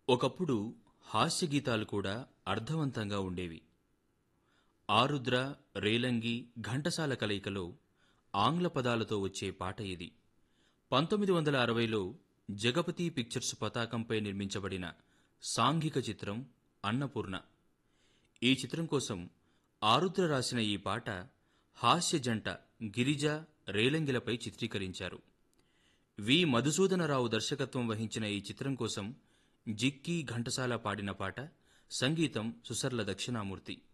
ఒకప్పుడు హాస్య గీతాలు కూడా అర్థవంతంగా ఉండేవి ఆరుద్ర రేలంగి ఘంటసాల కలయికలో ఆంగ్ల పదాలతో వచ్చే పాట ఇది పంతొమ్మిది వందల అరవైలో జగపతి పిక్చర్స్ పతాకంపై నిర్మించబడిన సాంఘిక చిత్రం అన్నపూర్ణ ఈ చిత్రం కోసం ఆరుద్ర రాసిన ఈ పాట హాస్య జంట గిరిజ రేలంగిలపై చిత్రీకరించారు వి మధుసూదనరావు దర్శకత్వం వహించిన ఈ చిత్రం కోసం జిక్కి ఘంటసాల పాడిన పాట సంగీతం సుసర్ల దక్షిణామూర్తి